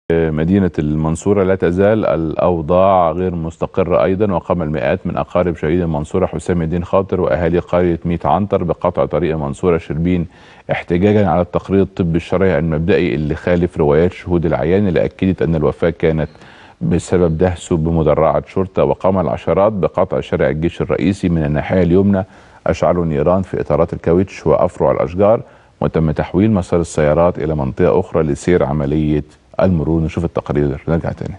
مدينة المنصورة لا تزال الأوضاع غير مستقرة أيضا وقام المئات من أقارب شهيد المنصورة حسام الدين خاطر وأهالي قرية ميت عنتر بقطع طريق المنصورة شربين احتجاجا على التقرير الطبي الشرعي المبدئي اللي خالف روايات شهود العيان اللي أكدت أن الوفاة كانت بسبب دهسه بمدرعة شرطة وقام العشرات بقطع شارع الجيش الرئيسي من الناحية اليمنى أشعلوا النيران في إطارات الكاوتش وأفرع الأشجار وتم تحويل مسار السيارات إلى منطقة أخرى لسير عملية المرور نشوف التقرير نرجع تاني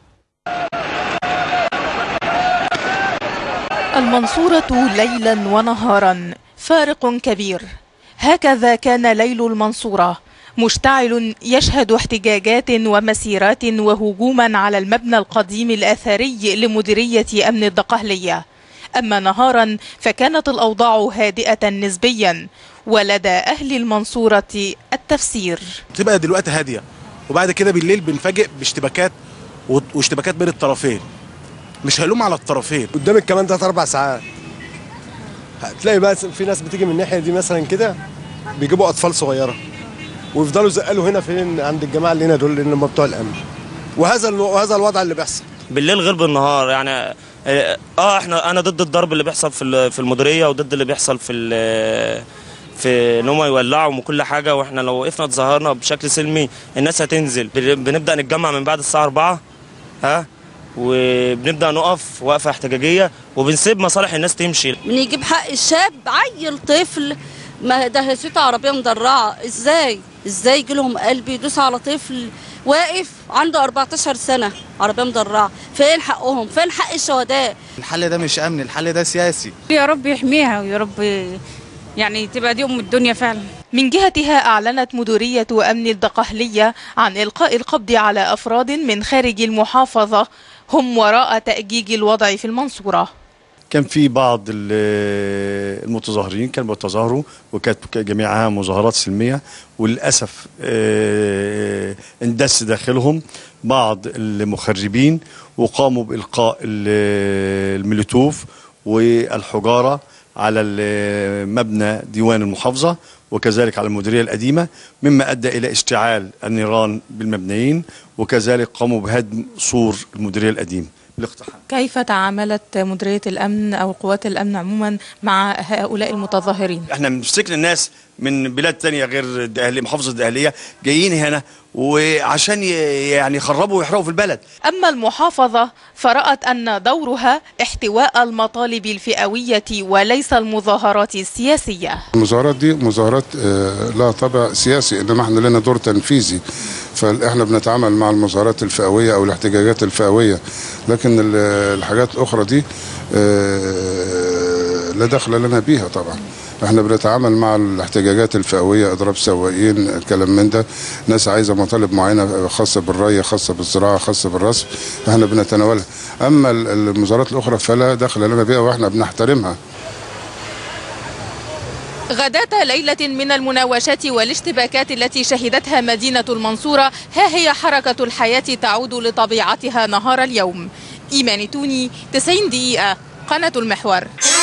المنصورة ليلا ونهارا فارق كبير هكذا كان ليل المنصورة مشتعل يشهد احتجاجات ومسيرات وهجوما على المبنى القديم الأثري لمديرية أمن الدقهلية أما نهارا فكانت الأوضاع هادئة نسبيا ولدى أهل المنصورة التفسير تبقى دلوقتي هاديه وبعد كده بالليل بنفاجئ باشتباكات واشتباكات بين الطرفين مش هلوم على الطرفين قدامك كمان تلات اربع ساعات هتلاقي بقى في ناس بتيجي من الناحيه دي مثلا كده بيجيبوا اطفال صغيره ويفضلوا يزقلوا هنا فين عند الجماعه اللي هنا دول اللي هم بتوع الامن وهذا الو- وهذا الوضع اللي بيحصل بالليل غير بالنهار يعني اه احنا انا ضد الضرب اللي بيحصل في ال- في المديريه وضد اللي بيحصل في ال- في ان هم يولعوا وكل حاجه واحنا لو وقفنا اتظاهرنا بشكل سلمي الناس هتنزل بن- بنبدا نتجمع من بعد الساعه 4 ها وبنبدا نقف وقفه احتجاجيه وبنسيب مصالح الناس تمشي بنجيب حق الشاب عيل طفل ما دهسته عربيه مدرعه ازاي ازاي يجي لهم قلب يدوس على طفل واقف عنده 14 سنه عربيه مدرعه فين حقهم فين حق الشهداء الحل ده مش امن الحل ده سياسي يا رب يحميها ويا رب يعني تبقى دي ام الدنيا فعلا من جهتها أعلنت مديرية أمن الدقهلية عن إلقاء القبض على أفراد من خارج المحافظة هم وراء تأجيج الوضع في المنصورة كان في بعض ال- المتظاهرين كانوا بيتظاهروا وكانت جميعها مظاهرات سلميه وللاسف آه، اندس داخلهم بعض المخربين وقاموا بالقاء ال- المولوتوف والحجاره على ال- مبنى ديوان المحافظه وكذلك على المديريه القديمه مما ادى الى اشتعال النيران بالمبنيين وكذلك قاموا بهدم سور المديريه القديمه بالاقتحام كيف تعاملت مديرية الأمن أو قوات الأمن عموما مع هؤلاء المتظاهرين؟ احنا بنمسكنا الناس من بلاد تانية غير الدقهلية محافظة الدقهلية جايين هنا وعشان ي- يعني يخربوا ويحرقوا في البلد أما المحافظة فرأت أن دورها احتواء المطالب الفئوية وليس المظاهرات السياسية المظاهرات دي مظاهرات آه، لها طابع سياسي انما احنا لنا دور تنفيذي فاحنا بنتعامل مع المظاهرات الفئويه او الاحتجاجات الفئويه لكن ال- الحاجات الاخرى دي آه، لا دخل لنا بيها طبعا احنا بنتعامل مع الاحتجاجات الفئويه اضراب سواقين الكلام من ده ناس عايزه مطالب معينه خاصه بالري خاصه بالزراعه خاصه بالرسم احنا بنتناولها اما ال- المظاهرات الاخرى فلا دخل لنا بيها واحنا بنحترمها غداة ليلة من المناوشات والاشتباكات التي شهدتها مدينة المنصورة ها هي حركة الحياة تعود لطبيعتها نهار اليوم إيمان توني 90 دقيقة قناة المحور